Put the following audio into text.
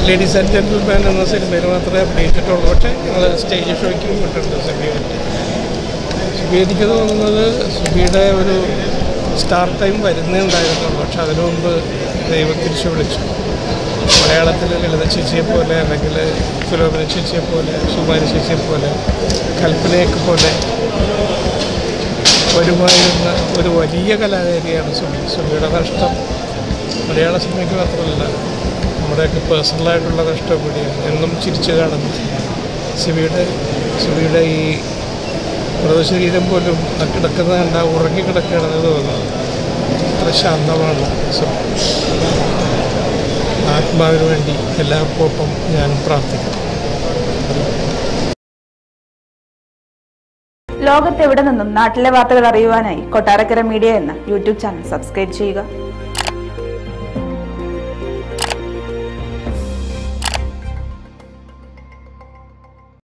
ladies and gentleman എന്ന സിനിമയിൽ മാത്രമേ അഭിനയിച്ചിട്ടുള്ളൂ പക്ഷേ ഞങ്ങൾ സ്റ്റേജ് ഷോയ്ക്ക് പോയിട്ടുണ്ട് സുബിയായിട്ട് സുബി എനിക്ക് തോന്നുന്നത് സുബിയുടെ ഒരു സ്റ്റാർ ടൈം വരുന്നേ ഉണ്ടായിരുന്നുള്ളൂ പക്ഷെ അതിനു മുമ്പ് ദൈവം തിരിച്ചു വിളിച്ചു മലയാളത്തിൽ ലളിത ചേച്ചിയെ പോലെ അല്ലെങ്കിൽ ഫിലോമിന ചേച്ചിയെ പോലെ സുമാരി ചേച്ചിയെ പോലെ കൽപ്പനയൊക്കെ പോലെ വരുമായിരുന്ന ഒരു വലിയ കലാകാരിയാണ് സുബി സുബിയുടെ നഷ്ടം മലയാള സിനിമയ്ക്ക് മാത്രമല്ല നമ്മുടെയൊക്കെ പേഴ്സണലായിട്ടുള്ള നഷ്ടം കൂടിയാണ് എന്നും ചിരിച്ചു കാണുന്നു സുബിയുടെ സുബിയുടെ ഈ മൃതശരീരം പോലും ആ കിടക്കുന്ന കണ്ട ഉറങ്ങി കിടക്കുകയാണെന്ന് തോന്നുന്നു അത്ര ശാന്തമാണ് സുബി ആത്മാവിന് വേണ്ടി എല്ലാവർക്കൊപ്പം ഞാൻ പ്രാർത്ഥിക്കുന്നു ലോകത്തെവിടെ നിന്നും നാട്ടിലെ വാർത്തകൾ അറിയുവാനായി കൊട്ടാരക്കര മീഡിയ എന്ന യൂട്യൂബ് ചാനൽ സബ്സ്ക്രൈബ് ചെയ്യുക